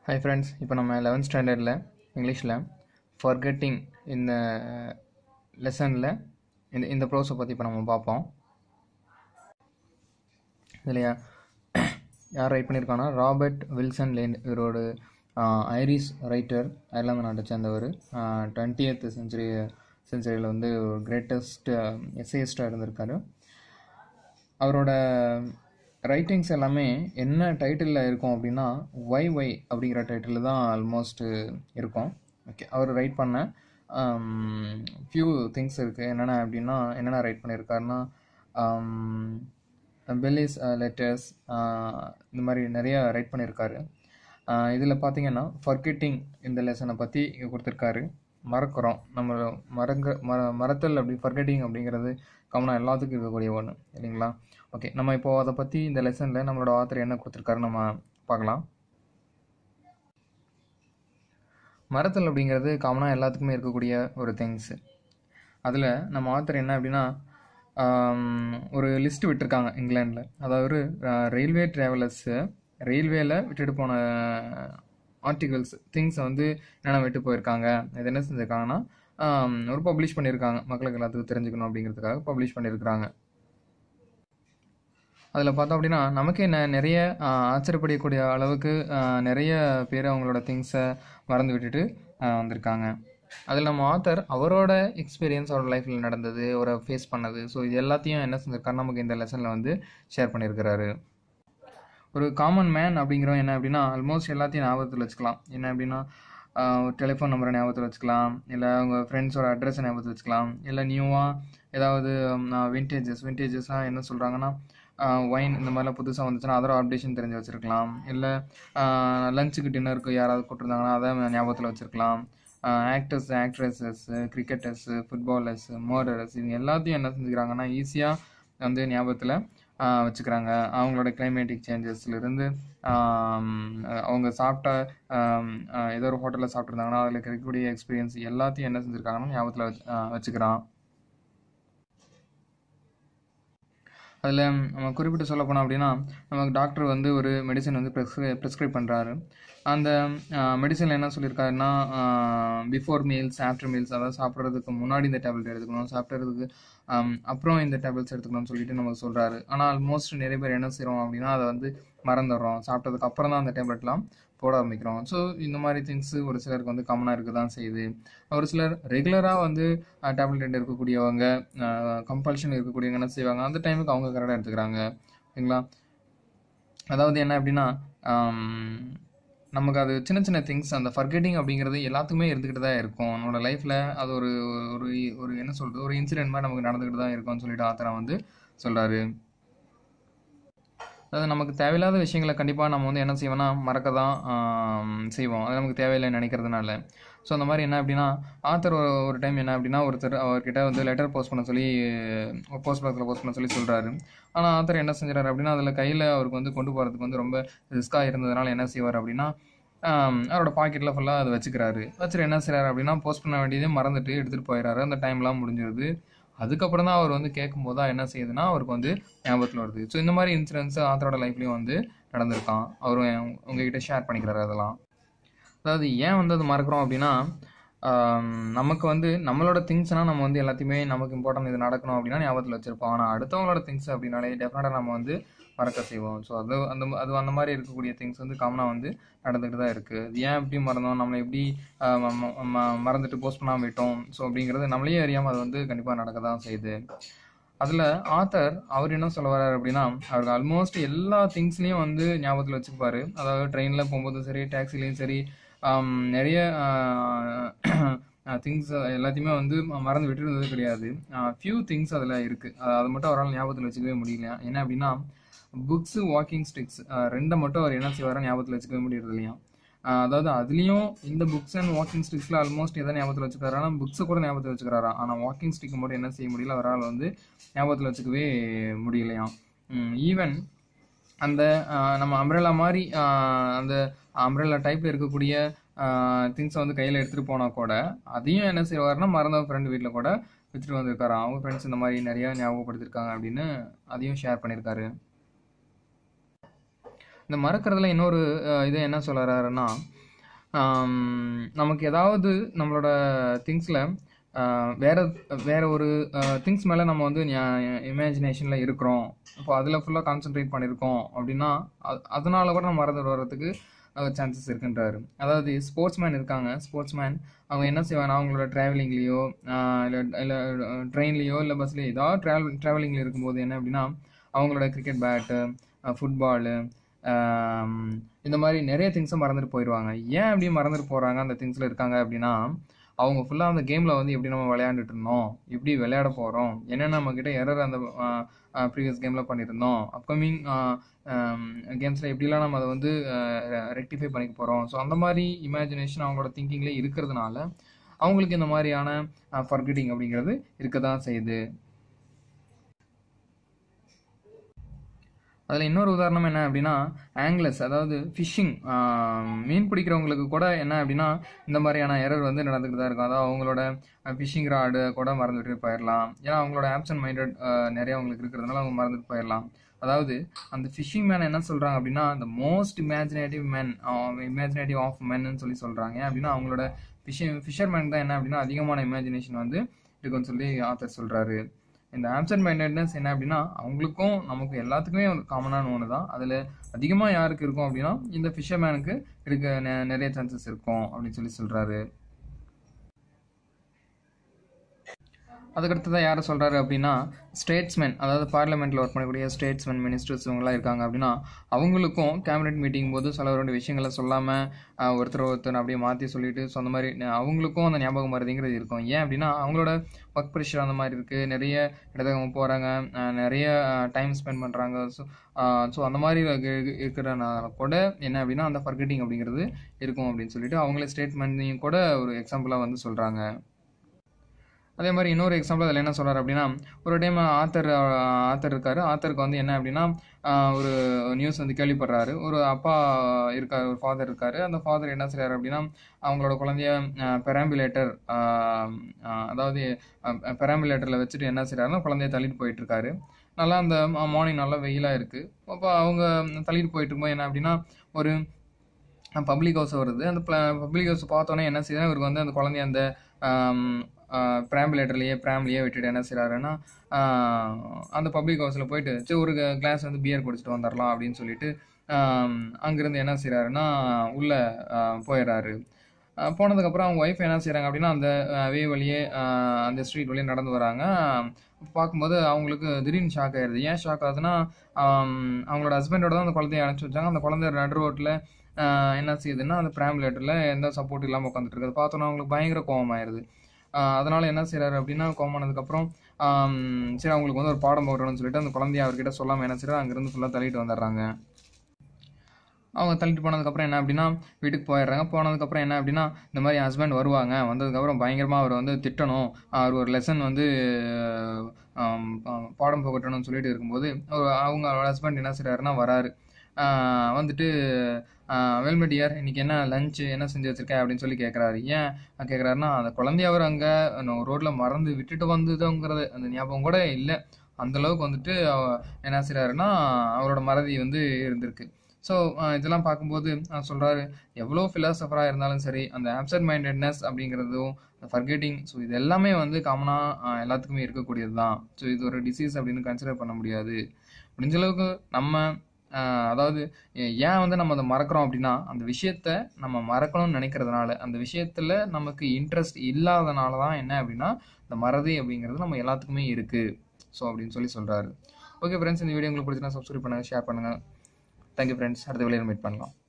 hi friends இப்போ நம்ம eleventh ஸ்டாண்டர்டில் இங்கிலீஷில் ஃபர்கெட்டிங் இந்த லெசனில் இந்த இந்த ப்ரோஸை பற்றி இப்போ நம்ம பார்ப்போம் இதில் யா- யார் ரைட் பண்ணியிருக்காங்கன்னா ராபர்ட் வில்சன் லேண்ட் இவரோட ஐரிஷ் ரைட்டர் அயர்லாந்து நாட்டை சேர்ந்தவர் டுவெண்ட்டியத் செஞ்சுரி செஞ்சுரியில் வந்து ஒரு கிரேட்டஸ்ட் எஸ்ஏஸ்டாக இருந்திருக்காரு அவரோட ரைட்டிங்ஸ் எல்லாமே என்ன டைட்டிலில் இருக்கும் அப்படின்னா ஒய் ஒய் அப்படிங்கிற டைட்டில் தான் ஆல்மோஸ்ட் இருக்கும் ஓகே அவர் ரைட் பண்ண ஃபியூ திங்ஸ் இருக்குது என்னென்ன அப்படின்னா என்னென்ன ரைட் பண்ணியிருக்காருன்னா பெல்லிஸ் லெட்டர்ஸ் இந்த மாதிரி நிறைய ரைட் பண்ணியிருக்காரு இதில் பார்த்தீங்கன்னா ஃபர்கெட்டிங் இந்த லெசனை பற்றி இங்கே கொடுத்துருக்காரு மறக்கிறோம் நம்ம மறங்க மற மறத்தல் அப்படி ஃபர்கெட்டிங் அப்படிங்கிறது காமனாக எல்லாத்துக்கும் இருக்கக்கூடிய ஒன்று இல்லைங்களா ஓகே நம்ம இப்போ அதை பற்றி இந்த லெசனில் நம்மளோட ஆத்தர் என்ன கொடுத்துருக்காரு நம்ம பார்க்கலாம் மறத்தல் அப்படிங்கிறது காமனாக எல்லாத்துக்குமே இருக்கக்கூடிய ஒரு திங்ஸு அதில் நம்ம ஆத்தர் என்ன அப்படின்னா ஆம், ஒரு லிஸ்ட் விட்டுருக்காங்க இங்கிலாண்டில் அதாவது ரயில்வே ட்ராவலர்ஸு ரயில்வேல விட்டுட்டு போன ஆர்டிகல்ஸ் திங்ஸை வந்து என்னென்ன விட்டு போயிருக்காங்க இது என்ன செஞ்சுருக்காங்கன்னா ஆம், ஒரு பப்ளிஷ் பண்ணியிருக்காங்க மக்களுக்கு எல்லாத்துக்கும் தெரிஞ்சுக்கணும் அப்படிங்கிறதுக்காக பப்ளிஷ் பண்ணியிருக்கிறாங்க அதில் பார்த்தோம் அப்படின்னா நமக்கே ந நிறைய ஆ, ஆச்சரியப்படக்கூடிய அளவுக்கு ஆ, நிறைய பேர் அவங்களோட திங்ஸை மறந்து விட்டுட்டு ஆ, வந்திருக்காங்க அதில் நம்ம ஆத்தர் அவரோட எக்ஸ்பீரியன்ஸ் அவரோட லைஃப்பில் நடந்தது அவரை ஃபேஸ் பண்ணது ஸோ இது எல்லாத்தையும் என்ன செஞ்சிருக்காரு நமக்கு இந்த லெசனில் வந்து ஷேர் பண்ணியிருக்கிறாரு ஒரு காமன் மேன் அப்படிங்கிறவன் என்ன அப்படின்னா ஆல்மோஸ்ட் எல்லாத்தையும் ஞாபகத்தில் வச்சுக்கலாம் என்ன அப்படின்னா ஆஹ் ஒரு டெலிஃபோன் நம்பரை ஞாபகத்தில் வச்சுக்கலாம் இல்லை அவங்க ஃப்ரெண்ட்ஸோட அட்ரஸை ஞாபகத்தில் வச்சுக்கலாம் இல்லை நியூவாக ஏதாவது விண்டேஜஸ் விண்டேஜஸ்லாம் என்ன சொல்கிறாங்கன்னா ஒயின் இந்த மாதிரிலாம் புதுசாக வந்துச்சுன்னா அதோட அப்டேஷன் தெரிஞ்சு வச்சுருக்கலாம் இல்லை லஞ்சுக்கு டின்னருக்கு யாராவது கூப்பிட்டுருந்தாங்கன்னா அதை ஞாபகத்தில் வச்சுருக்கலாம் ஆக்டர்ஸ் ஆக்ட்ரஸஸ் கிரிக்கெட்டர்ஸு ஃபுட்பாலர்ஸ் மோடரஸ் இது எல்லாத்தையும் என்ன செஞ்சுக்கிறாங்கன்னா ஈஸியாக வந்து ஞாபகத்தில் வச்சுக்கிறாங்க அவங்களோட கிளைமேட்டிக் சேஞ்சஸ்லேருந்து அவங்க சாப்பிட்ட ஆம், ஆஹ் ஏதோ ஒரு ஹோட்டலில் சாப்பிட்ருந்தாங்கன்னா அதில் கிடைக்கக்கூடிய எக்ஸ்பீரியன்ஸ் எல்லாத்தையும் என்ன செஞ்சுருக்காங்கன்னா ஞாபகத்தில் வச்சு ஆஹ் வச்சுக்கிறான் அதில் நம்ம குறிப்பிட்டு சொல்ல போனோம் அப்படின்னா நமக்கு டாக்டர் வந்து ஒரு மெடிசன் வந்து ப்ரெஸ்க்ரை ப்ரெஸ்கிரைப் பண்ணுறாரு அந்த மெடிசனில் என்ன சொல்லியிருக்காருன்னா பிஃபோர் மீல்ஸ் ஆஃப்டர் மீல்ஸ் அதாவது சாப்பிட்றதுக்கு முன்னாடி இந்த டேப்லெட் எடுத்துக்கணும் சாப்பிட்றதுக்கு அப்புறம் இந்த டேப்லெட்ஸ் எடுத்துக்கணும்னு சொல்லிட்டு நமக்கு சொல்கிறாரு ஆனால் ஆல்மோஸ்ட் நிறைய பேர் என்ன செய்கிறோம் அப்படின்னா அதை வந்து மறந்துடுறோம் சாப்பிட்டதுக்கு அப்புறம் தான் அந்த டேப்லெட்லாம் போட ஆரம்பிக்கிறோம் ஸோ இந்த மாதிரி திங்ஸு ஒரு சிலருக்கு வந்து காமனாக இருக்க தான் செய்யுது ஒரு சிலர் ரெகுலராக வந்து டேப்லெட் இருக்கக்கூடியவங்க கம்பல்ஷன் இருக்கக்கூடியவங்க என்ன செய்வாங்க அந்த டைமுக்கு அவங்க கரெக்டாக எடுத்துக்கிறாங்க ஓகேங்களா அதாவது என்ன அப்படின்னா ஆம், நமக்கு அது சின்ன சின்ன திங்ஸ் அந்த ஃபர்கெட்டிங் அப்படிங்கிறது எல்லாத்துக்குமே இருந்துக்கிட்டு தான் இருக்கும் நம்மளோட லைஃப்பில் அது ஒரு ஒரு ஒரு என்ன சொல்கிறது ஒரு இன்சிடென்ட் மாதிரி நமக்கு நடந்துக்கிட்டு தான் இருக்கும்னு சொல்லிட்டு ஆத்தரா வந்து சொல்கிறாரு அதாவது நமக்கு தேவையில்லாத விஷயங்களை கண்டிப்பாக நம்ம வந்து என்ன செய்வோம்னா மறக்க தான் ஆம், செய்வோம் அது நமக்கு தேவையில்லைன்னு நினைக்கிறதுனால ஸோ அந்த மாதிரி என்ன அப்படின்னா ஆத்தர் ஒரு ஒரு டைம் என்ன அப்படின்னா ஒருத்தர் அவர்கிட்ட வந்து லெட்டர் போஸ்ட் பண்ண சொல்லி போஸ்ட் பாக்ஸில் போஸ்ட் பண்ண சொல்லி சொல்கிறாரு ஆனால் ஆத்தர் என்ன செஞ்சுறாரு அப்படின்னா அதில் கையில் அவருக்கு வந்து கொண்டு போகிறதுக்கு வந்து ரொம்ப ரிஸ்க்காக இருந்ததுனால என்ன செய்வார் அப்படின்னா ஆம், அவரோட பாக்கெட்டில் ஃபுல்லாக அதை வச்சுக்கிறாரு வச்சுட்டு என்ன செய்றாரு அப்படின்னா போஸ்ட் பண்ண வேண்டியதே மறந்துட்டு எடுத்துகிட்டு போயிடுறாரு அந்த டைம்லாம் முடிஞ்சிருது அதுக்கப்புறம் தான் அவர் வந்து கேட்கும்போது தான் என்ன செய்யுதுன்னா அவருக்கு வந்து ஞாபகத்தில் வருது ஸோ இந்த மாதிரி இன்சிடென்ட்ஸ் ஆத்தரோட லைஃப்லேயும் வந்து நடந்திருக்கான் அவரும் என் உங்ககிட்ட ஷேர் பண்ணிக்கிறாரு அதெல்லாம் அதாவது ஏன் வந்து அது மறக்கிறோம் அப்படின்னா ஆம், நமக்கு வந்து நம்மளோட திங்ஸ்னால் நம்ம வந்து எல்லாத்தையுமே நமக்கு இம்பார்ட்டன்ட் இது நடக்கணும் அப்படின்னா ஞாபகத்தில் வச்சுருப்போம் ஆனால் அடுத்தவங்களோட திங்ஸ் அப்படின்னாலே டெஃபினட்டாக நம்ம வந்து மறக்க செய்வோம் ஸோ அது அந்த அது அந்த மாதிரி இருக்கக்கூடிய திங்ஸ் வந்து காமனாக வந்து நடந்துக்கிட்டு தான் இருக்குது அது ஏன் எப்படி மறந்தோம் நம்மளை எப்படி ஆஹ் ம- ம- ம- மறந்துட்டு போஸ்ட் பண்ணாமல் விட்டோம் ஸோ அப்படிங்கிறது நம்மளே அறியாமல் அது வந்து கண்டிப்பாக நடக்க தான் செய்யுது அதில் ஆத்தர் அவர் என்ன சொல்ல வர்றாரு அப்படின்னா அவருக்கு ஆல்மோஸ்ட் எல்லா திங்ஸ்லேயும் வந்து ஞாபகத்தில் வச்சுப்பாரு அதாவது ட்ரெயினில் போகும்போதும் சரி டாக்ஸிலையும் சரி ஆம், நிறைய திங்ஸ் எல்லாத்தையுமே வந்து ம- மறந்து விட்டுருந்தது கிடையாது ஃபியூ திங்ஸ் அதில் இருக்குது அதை மட்டும் அவரால் ஞாபகத்தில் வச்சுக்கவே முடியல என்ன அப்படின்னா புக்ஸு வாக்கிங் ஸ்டிக்ஸ் ரெண்டை மட்டும் அவர் என்ன செய்வாரா ஞாபகத்தில் வச்சுக்கவே முடியறது இல்லையா ஆஹ் அதாவது அதுலேயும் இந்த புக்ஸ் அண்ட் வாக்கிங் ஸ்டிக்ஸில் ஆல்மோஸ்ட் எதை ஞாபகத்தில் வச்சுக்கிறாரு ஆனால் புக்ஸை கூட ஞாபகத்தில் வச்சுக்கிறாரா ஆனால் வாக்கிங் ஸ்டிக் மட்டும் என்ன செய்ய முடியல அவரால் வந்து ஞாபகத்தில் வச்சுக்கவே முடியலையாம் ஈவன் அந்த ஆஹ் நம்ம அம்ப்ரெல்லா மாதிரி ஆஹ் அந்த அம்ப்ரெல்லா டைப்பில் இருக்கக்கூடிய திங்ஸை வந்து கையில் எடுத்துகிட்டு போனால் கூட அதையும் என்ன செய்வாருன்னா மறந்த ஃப்ரெண்டு வீட்டில் கூட வச்சுட்டு வந்திருக்காரு அவங்க ஃப்ரெண்ட்ஸ் இந்த மாதிரி நிறைய ஞாபகப்படுத்திருக்காங்க அப்படின்னு அதையும் ஷேர் பண்ணியிருக்காரு இந்த மறக்கிறதுல இன்னொரு அஹ், இது என்ன சொல்கிறாருன்னா ஆம், நமக்கு ஏதாவது நம்மளோட திங்ஸில் வேற வேற ஒரு திங்ஸ் மேலே நம்ம வந்து இமேஜினேஷனில் இருக்கிறோம் இப்போ அதில் ஃபுல்லாக கான்சென்ட்ரேட் பண்ணியிருக்கோம் அப்படின்னா அ- அதனால கூட நம்ம மறந்து வர்றதுக்கு சான்சஸ் இருக்குன்றாரு அதாவது ஸ்போர்ட்ஸ் மேன் இருக்காங்க ஸ்போர்ட்ஸ் மேன் அவங்க என்ன செய்வாங்க அவங்களோட ட்ராவலிங்லேயோ இல்லை இல்லை ட்ரெயின்லேயோ இல்லை பஸ்லேயோ ஏதாவது ட்ராவல் ட்ராவலிங்கில் இருக்கும்போது என்ன அப்படின்னா அவங்களோட கிரிக்கெட் பேட்டு ஃபுட்பாலு இந்த மாதிரி நிறைய திங்ஸை மறந்துட்டு போயிடுவாங்க ஏன் அப்படி மறந்துட்டு போகிறாங்க அந்த திங்ஸில் இருக்காங்க அப்படின்னா அவங்க ஃபுல்லாக அந்த கேமில் வந்து எப்படி நம்ம விளையாண்டுட்டு இருந்தோம் எப்படி விளையாட போகிறோம் என்னென்ன நம்மக்கிட்ட எரர் அந்த ப்ரீவியஸ் கேமில் பண்ணியிருந்தோம் அப்கமிங் கேம்ஸில் எப்படிலாம் நம்ம அதை வந்து ரெக்டிஃபை பண்ணிக்க போகிறோம் ஸோ அந்த மாதிரி இமேஜினேஷன் அவங்களோட திங்கிங்லேயே இருக்கிறதுனால அவங்களுக்கு இந்த மாதிரியான ஃபர்கெட்டிங் அப்படிங்கிறது இருக்க தான் செய்யுது அதில் இன்னொரு உதாரணம் என்ன அப்படின்னா ஆங்கிலஸ் அதாவது ஃபிஷ்ஷிங் மீன் பிடிக்கிறவங்களுக்கு கூட என்ன அப்படின்னா இந்த மாதிரியான எரர் வந்து நடந்துக்கிட்டு தான் இருக்கும் அதாவது அவங்களோட ஃபிஷ்ஷிங் ராடு கூட மறந்துட்டு போயிடலாம் ஏன்னா அவங்களோட ஆப்சன்ட் மைண்டட் நிறைய அவங்களுக்கு இருக்கிறதுனால அவங்க மறந்துட்டு போயிடலாம் அதாவது அந்த ஃபிஷிங் மேன் என்ன சொல்கிறாங்க அப்படின்னா அந்த most imaginative man imaginative of மென்னு சொல்லி சொல்கிறாங்க அப்படின்னா அவங்களோட ஃபிஷிங் ஃபிஷர்மேன் தான் என்ன அப்படின்னா அதிகமான இமேஜினேஷன் வந்து இருக்குன்னு சொல்லி ஆத்தர் சொல்கிறாரு இந்த ஆப்சன்ட் மைண்டட்னஸ் என்ன அப்படின்னா அவங்களுக்கும் நமக்கு எல்லாத்துக்குமே ஒரு காமனான ஒன்று தான் அதில் அதிகமாக யாருக்கு இருக்கும் அப்படின்னா இந்த ஃபிஷர்மேனுக்கு இருக்க நெ- நிறைய சான்சஸ் இருக்கும் அப்படின்னு சொல்லி சொல்கிறாரு அதுக்கடுத்ததான் யாரை சொல்கிறாரு அப்படின்னா ஸ்டேட்ஸ்மென் அதாவது பார்லிமெண்ட்டில் ஒர்க் பண்ணக்கூடிய ஸ்டேட்ஸ்மென் மினிஸ்டர்ஸ் இவங்கெல்லாம் இருக்காங்க அப்படின்னா அவங்களுக்கும் கேபினெட் மீட்டிங் போது சொல்ல வேண்டிய விஷயங்களை சொல்லாமல் ஒருத்தர் ஒருத்தர் அப்படியே மாற்றி சொல்லிட்டு ஸோ அந்த மாதிரி ந- அவங்களுக்கும் அந்த ஞாபகம் மருதிங்கிறது இருக்கும் ஏன் அப்படின்னா அவங்களோட ஒர்க் ப்ரெஷர் அந்த மாதிரி இருக்குது நிறைய இடத்துக்கு அவங்க போகிறாங்க நிறைய டைம் ஸ்பெண்ட் பண்ணுறாங்க ஸோ ஸோ அந்த மாதிரி இருக்கு- இருக்கிறனால கூட என்ன அப்படின்னா அந்த ஃபர்கெட்டிங் அப்படிங்கிறது இருக்கும் அப்படின்னு சொல்லிட்டு அவங்களே ஸ்டேட்மெண்ட்டையும் கூட ஒரு எக்ஸாம்பிளாக வந்து சொல்கிறாங்க அதே மாதிரி இன்னொரு எக்ஸாம்பிள் அதில் என்ன சொல்றாரு அப்படின்னா ஒரு டைம் ஆத்தர் ஆத்தர் இருக்காரு ஆத்தருக்கு வந்து என்ன அப்படின்னா ஆஹ் ஒரு நியூஸ் வந்து கேள்விப்படுறாரு ஒரு அப்பா இருக்காரு ஒரு ஃபாதர் இருக்காரு அந்த ஃபாதர் என்ன செய்றாரு அப்படின்னா அவங்களோட குழந்தைய பெராம்புலேட்டர் அதாவது பெராம்புலேட்டரில் வச்சுட்டு என்ன செய்றாருன்னா குழந்தைய தள்ளிட்டு போயிட்டு இருக்காரு நல்லா அந்த மார்னிங் நல்லா வெயிலாக இருக்குது அப்போ அவங்க தள்ளிட்டு போயிட்டு இருக்கும்போது என்ன அப்படின்னா ஒரு பப்ளிக் ஹவுஸ் வருது அந்த பப்ளிக் ஹவுஸ் பார்த்தோன்னே என்ன செய்யறாரு இவருக்கு வந்து அந்த குழந்தைய அந்த பிராம்புலேட்டர்லேயே பிராம்லேயே விட்டுட்டு என்ன செய்கிறாருன்னா அந்த பப்ளிக் ஹவுஸில் போயிட்டு சரி ஒரு கிளாஸ் வந்து பியர் குடிச்சிட்டு வந்துடலாம் அப்படின்னு சொல்லிட்டு ஆம், அங்கிருந்து என்ன செய்கிறாருன்னா உள்ளே போயிடுறாரு அஹ் போனதுக்கப்புறம் அவங்க ஒய்ஃப் என்ன செய்கிறாங்க அப்படின்னா அந்த வே வழியே அஹ் அந்த ஸ்ட்ரீட் வழியே நடந்து வராங்க பார்க்கும்போது அவங்களுக்கு திடீர்னு ஷாக் ஆயிடுது ஏன் ஷாக் ஆகுதுன்னா ஆம், அவங்களோட ஹஸ்பண்டோட தான் அந்த குழந்தைய அனுப்பிச்சி வச்சாங்க அந்த குழந்தை நடு ரோட்டில் என்ன செய்யுதுன்னா அந்த பிராம்லேட்டரில் எந்த சப்போர்ட் இல்லாமல் உட்காந்துட்டு இருக்குது பார்த்தோன்னா அவங்களுக்கு பயங்கர கோவம் ஆயிடுது ஆஹ் அதனால என்ன செய்றாரு அப்படின்னா கோமானதுக்கப்புறம் சரி அவங்களுக்கு வந்து ஒரு பாடம் போடணும்னு சொல்லிட்டு அந்த குழந்தைய அவர்கிட்ட சொல்லாமல் என்ன செய்யறாரு அங்கேருந்து ஃபுல்லாக தள்ளிட்டு வந்துடுறாங்க அவங்க தள்ளிட்டு போனதுக்கப்புறம் என்ன அப்படின்னா வீட்டுக்கு போயிடுறாங்க போனதுக்கப்புறம் என்ன அப்படின்னா இந்த மாதிரி ஹஸ்பண்ட் வருவாங்க வந்ததுக்கப்புறம் பயங்கரமாக அவர் வந்து திட்டணும் அவர் ஒரு லெசன் வந்து ஆம், ஆம், பாடம் புகட்டணும்னு சொல்லிட்டு இருக்கும்போது அவர் அவங்க ஹஸ்பண்ட் என்ன செய்கிறாருன்னா வராரு ஆஹ் வந்துட்டு வெல்மெடியார் இன்னைக்கு என்ன லஞ்சு என்ன செஞ்சு வச்சிருக்க அப்படின்னு சொல்லி கேட்குறாரு ஏன் கேட்குறாருன்னா அந்த குழந்தைய அவர் அங்கே ரோட்டில் மறந்து விட்டுட்டு வந்ததுங்கிறது அந்த ஞாபகம் கூட இல்லை அந்த அளவுக்கு வந்துட்டு அவ- என்ன செய்கிறாருன்னா அவரோட மறதி வந்து இருந்திருக்கு ஸோ இதெல்லாம் பார்க்கும்போது அவர் சொல்கிறாரு எவ்வளோ ஃபிலாசபராக இருந்தாலும் சரி அந்த ஆப்சன்ட் மைண்டட்னஸ் அப்படிங்கிறதும் ஃபர்கெட்டிங் ஸோ இது எல்லாமே வந்து காமனாக எல்லாத்துக்குமே இருக்கக்கூடியது தான் ஸோ இது ஒரு டிசீஸ் அப்படின்னு கன்சிடர் பண்ண முடியாது முடிஞ்ச அளவுக்கு நம்ம ஆஹ், அதாவது ஏ- ஏன் வந்து நம்ம அதை மறக்கிறோம் அப்படின்னா அந்த விஷயத்த நம்ம மறக்கணும்னு நினைக்கிறதுனால அந்த விஷயத்துல நமக்கு இன்ட்ரெஸ்ட் இல்லாதனால தான் என்ன அப்படின்னா இந்த மறதி அப்படிங்கிறது நம்ம எல்லாத்துக்குமே இருக்கு ஸோ அப்படின்னு சொல்லி சொல்றாரு ஓகே ஃப்ரெண்ட்ஸ் இந்த வீடியோ உங்களுக்கு பிடிச்சினா சப்ஸ்கிரைப் பண்ணுங்க ஷேர் பண்ணுங்க தேங்க்யூ ஃப்ரெண்ட்ஸ் அடுத்த வீடியோ மீட் பண்ணலாம்